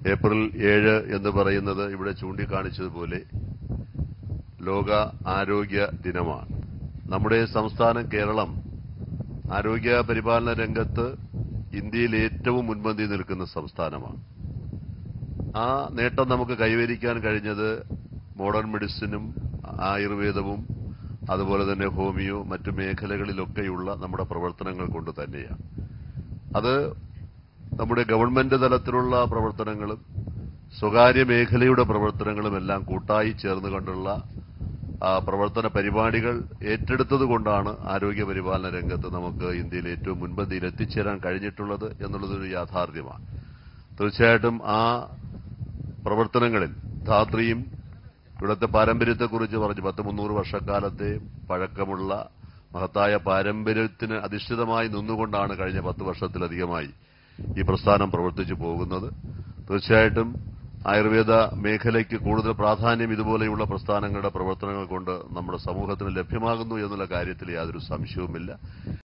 April ഏഴ് എന്ന് പറയുന്നത് ഇവിടെ ചൂണ്ടിക്കാണിച്ചതുപോലെ ലോക ആരോഗ്യ ദിനമാണ് നമ്മുടെ സംസ്ഥാനം കേരളം ആരോഗ്യ പരിപാലന രംഗത്ത് ഇന്ത്യയിൽ ഏറ്റവും മുൻപന്തി നിൽക്കുന്ന സംസ്ഥാനമാണ് ആ നേട്ടം നമുക്ക് കൈവരിക്കാൻ കഴിഞ്ഞത് മോഡേൺ മെഡിസിനും ആയുർവേദവും അതുപോലെ തന്നെ ഹോമിയോ മറ്റു മേഖലകളിലൊക്കെയുള്ള നമ്മുടെ പ്രവർത്തനങ്ങൾ കൊണ്ട് തന്നെയാണ് അത് നമ്മുടെ ഗവൺമെന്റ് തലത്തിലുള്ള പ്രവർത്തനങ്ങളും സ്വകാര്യ മേഖലയുടെ പ്രവർത്തനങ്ങളും എല്ലാം കൂട്ടായി ചേർന്നുകൊണ്ടുള്ള ആ, പ്രവർത്തന പരിപാടികൾ ഏറ്റെടുത്തതുകൊണ്ടാണ് ആരോഗ്യ പരിപാലന രംഗത്ത് നമുക്ക് ഇന്ത്യയിൽ ഏറ്റവും മുൻപന്തിയിൽ എത്തിച്ചേരാൻ കഴിഞ്ഞിട്ടുള്ളത് എന്നുള്ളതൊരു യാഥാർത്ഥ്യമാണ് തീർച്ചയായിട്ടും ആ പ്രവർത്തനങ്ങളിൽ ധാത്രിയും ഇവിടുത്തെ പാരമ്പര്യത്തെക്കുറിച്ച് പറഞ്ഞു പത്ത് മുന്നൂറ് വർഷക്കാലത്തെ പഴക്കമുള്ള മഹത്തായ പാരമ്പര്യത്തിന് അധിഷ്ഠിതമായി നിന്നുകൊണ്ടാണ് കഴിഞ്ഞ പത്ത് വർഷത്തിലധികമായി ഈ പ്രസ്ഥാനം പ്രവർത്തിച്ചു പോകുന്നത് തീർച്ചയായിട്ടും ആയുർവേദ മേഖലയ്ക്ക് കൂടുതൽ പ്രാധാന്യം ഇതുപോലെയുള്ള പ്രസ്ഥാനങ്ങളുടെ പ്രവർത്തനങ്ങൾ കൊണ്ട് നമ്മുടെ സമൂഹത്തിന് ലഭ്യമാകുന്നു എന്നുള്ള കാര്യത്തിൽ യാതൊരു സംശയവുമില്ല